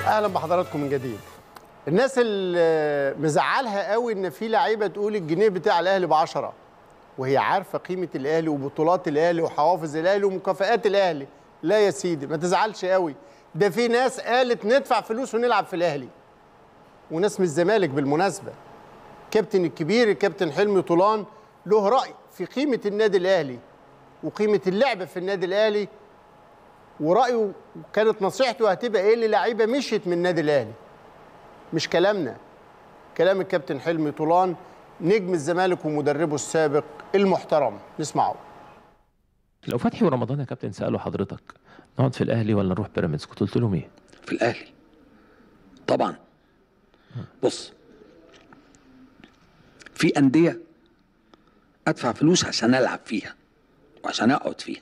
اهلا بحضراتكم من جديد الناس اللي مزعلها قوي ان في لعيبه تقول الجنيه بتاع الاهلي ب 10 وهي عارفه قيمه الاهلي وبطولات الاهلي وحوافز الاهلي ومكافآت الاهلي لا يا سيدي ما تزعلش قوي ده في ناس قالت ندفع فلوس ونلعب في الاهلي وناس من الزمالك بالمناسبه كابتن الكبير الكابتن حلمي طولان له راي في قيمه النادي الاهلي وقيمه اللعب في النادي الاهلي ورايه كانت نصيحته هتبقى ايه للعيبه مشيت من النادي الاهلي مش كلامنا كلام الكابتن حلمي طولان نجم الزمالك ومدربه السابق المحترم نسمعه لو فتحي ورمضان يا كابتن سالوا حضرتك نقعد في الاهلي ولا نروح بيراميدز كنت قلت لهم ايه؟ في الاهلي طبعا بص في انديه ادفع فلوس عشان العب فيها وعشان اقعد فيها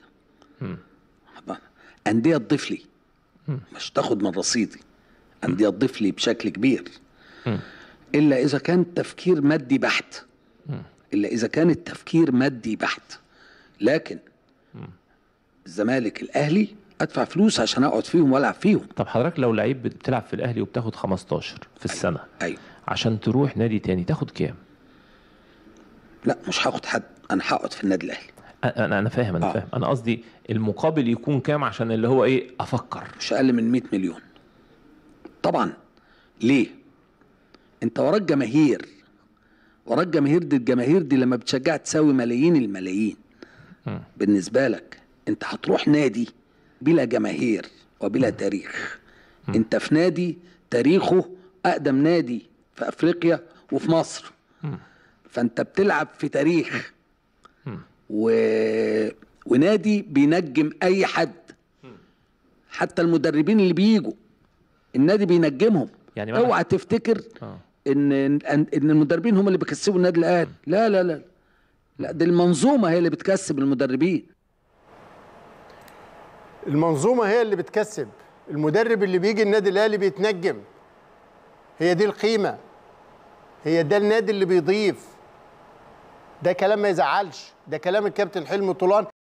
انديه تضيف لي مش تاخد من رصيدي انديه تضيف لي بشكل كبير الا اذا كان تفكير مادي بحت الا اذا كان التفكير مادي بحت لكن الزمالك الاهلي ادفع فلوس عشان اقعد فيهم والعب فيهم طب حضرتك لو لعيب بتلعب في الاهلي وبتاخد 15 في السنه ايوه عشان تروح نادي تاني تاخد كام؟ لا مش هاخد حد انا هقعد في النادي الاهلي انا انا فاهم انا آه. فاهم انا قصدي المقابل يكون كام عشان اللي هو ايه افكر مش اقل من 100 مليون طبعا ليه انت وراك جماهير وراك جماهير دي الجماهير دي لما بتشجع تساوي ملايين الملايين بالنسبه لك انت هتروح نادي بلا جماهير وبلا تاريخ انت في نادي تاريخه اقدم نادي في افريقيا وفي مصر فانت بتلعب في تاريخ و... ونادي بينجم اي حد حتى المدربين اللي بيجوا النادي بينجمهم يعني معنى- اوعى تفتكر آه. ان ان إن المدربين هم اللي بيكسبوا النادي الاهلي لا لا لا لا دي المنظومه هي اللي بتكسب المدربين المنظومه هي اللي بتكسب المدرب اللي بيجي النادي الاهلي بيتنجم هي دي القيمه هي ده النادي اللي بيضيف ده كلام ما يزعلش ده كلام الكابتن حلمي طولان